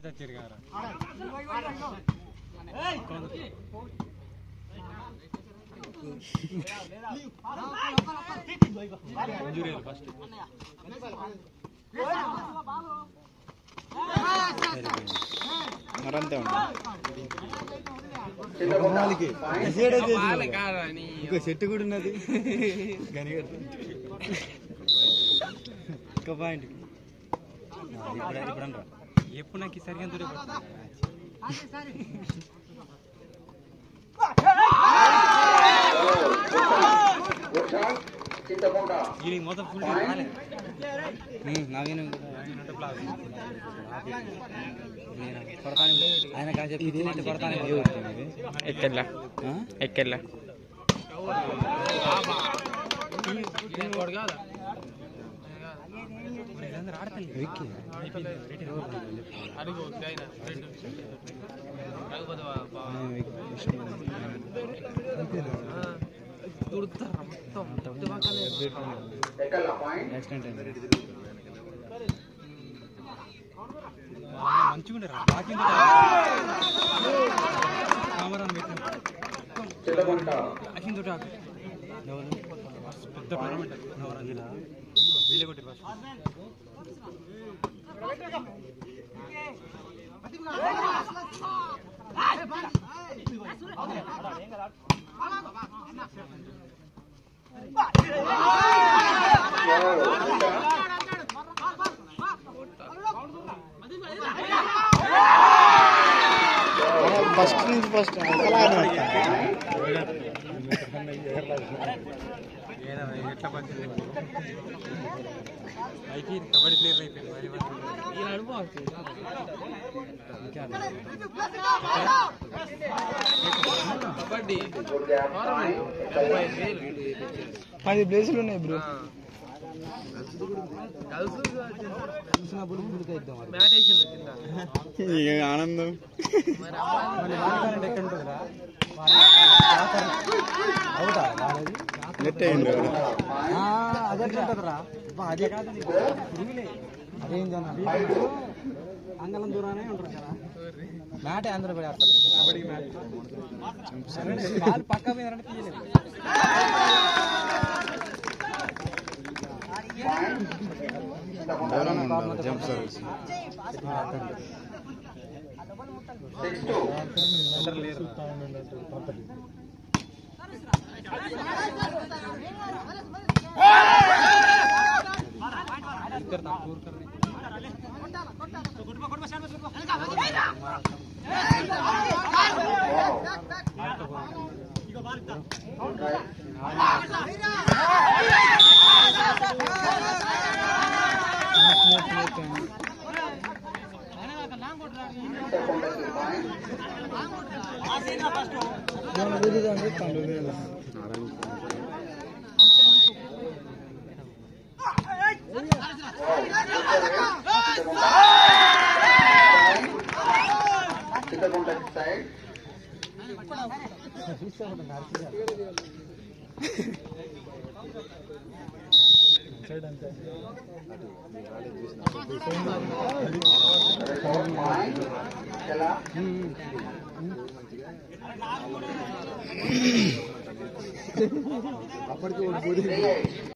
తెచ్చారు కదా injury first మరంతే ఇంకో చెట్టు కూడా ఉన్నది గనిగడ ఇంకో పాయింట్ ఇప్పుడు ఇప్పుడు అనరా ఎప్పుడు నాకు సరిగా దూరం ఇది మొత్తం ఫుల్ నాగేన ఆయన కాసేపు ఇది కొడతానే ఎక్కెళ్ళా ఎక్కెళ్ళా యాక్సిడెంట్ అయింది మంచిగా వాకింగ్ కెమెరా అశ్విన్ తోటి ఆకు. ఎవరు? పెద్ద టోర్నమెంట్ నవరంజన వీళ్ళే కొట్టారు ఫస్ట్ ఫస్ట్ నుంచి ఫస్ట్ ఏదో ఎట్లా పడుతుంది అయితే కబడ్డీ ప్లేయర్ అయిపోయింది మరి పది ప్లేసులు ఉన్నాయి బ్రో ఆనందం నెట్ అయింది అదే కాదు అదేం జన అంగళం దూరానే ఉంటారు కదా మ్యాటే అందరూ కూడా ఆడతారు కబడ్డీ మ్యాచ్ బాల్ పక్క మీద అంటే తీయలేదు జంప్ సర్వీస్